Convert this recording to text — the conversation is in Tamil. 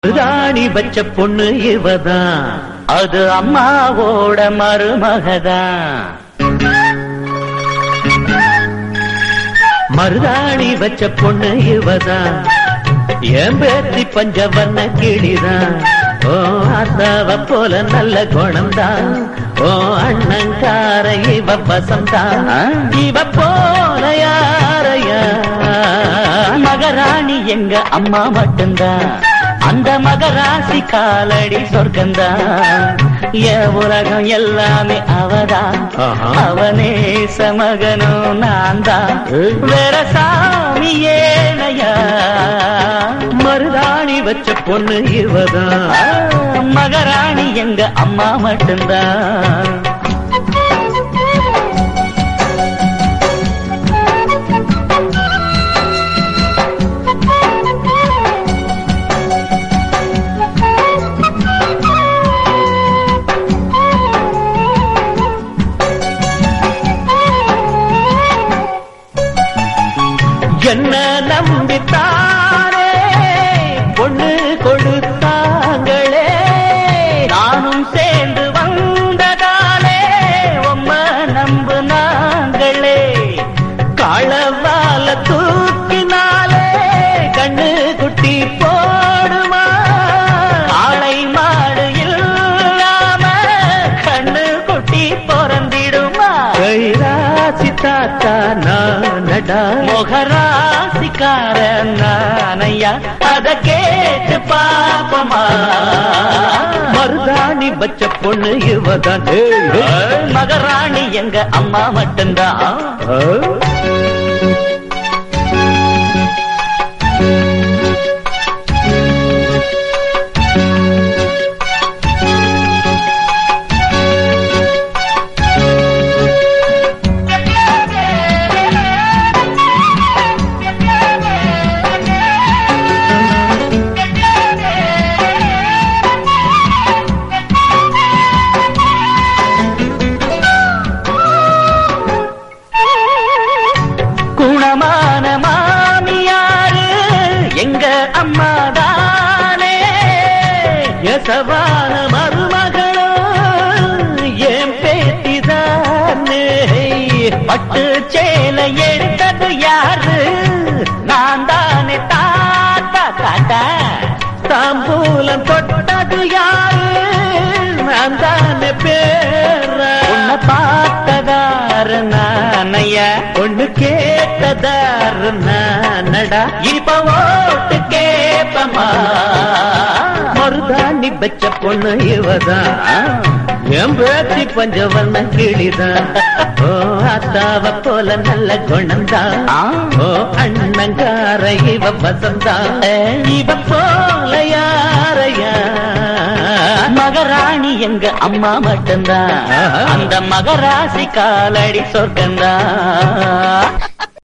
மருதாணி வச்ச பொண்ணு இவதான் அது அம்மாவோட மருமகதான் மருதாணி வச்ச பொண்ணு இவதான் என் பேத்தி பஞ்சவர்ண கிளிதான் ஓ அத்தாவ போல நல்ல குணம்தான் ஓ அண்ணங்கார இவ வசந்தான் இவ போல யாரையா மகராணி எங்க அம்மா மட்டும்தான் அந்த மகராசி காலடி சொர்க்கந்தான் என் உலகம் எல்லாமே அவதான் ஆஹா. அவனே சமகனும் நான் தான் வேற சாமி ஏனையா மருதாணி வச்ச பொண்ணு இவதான் மகராணி எங்க அம்மா மட்டும்தான் என்ன நம்பித்தானே பொண்ணு கொடுத்தாங்களே நானும் சேர்ந்து வந்ததாலே உம்ம நம்புனாங்களே களவால தூக்கினாலே கண்ணு குட்டி போடுமா காளை மாடு இல்லாம கண்ணு குட்டி பிறந்திடுமா கைராசி தாத்தா நானடா முகராசிக்கார நானையா அத கேட்டு பாப்பமா மருதாணி வச்ச பொண்ணு இவதான் மகராணி எங்க அம்மா மட்டும்தான் குணமான மாமியாரு எங்க அம்மா தானே எசவான மருமகளும் என் பேத்தி தானே பட்டு சேலை எடுத்தது யாரு நான் தானே தாத்தா தாத்தா தாம்பூலம் தொட்டது யாரு நான் தானே பேர உன்னை பார்த்ததாரு நானையா ஒண்ணு கேட்டதாரு நானடா இப்ப ஓட்டு கேப்பமா மருதாணி வச்ச பொண்ணு இவதான் என் பேத்தி பஞ்சவர்ண கிளிதான் ஓ அத்தாவ போல நல்ல குணம்தான் ஓ அண்ணங்கார இவ வசந்தான் இவ போல யாரையா மகராணி எங்க அம்மா மட்டும்தான் அந்த மகராசி காலடி சொர்க்கந்தான்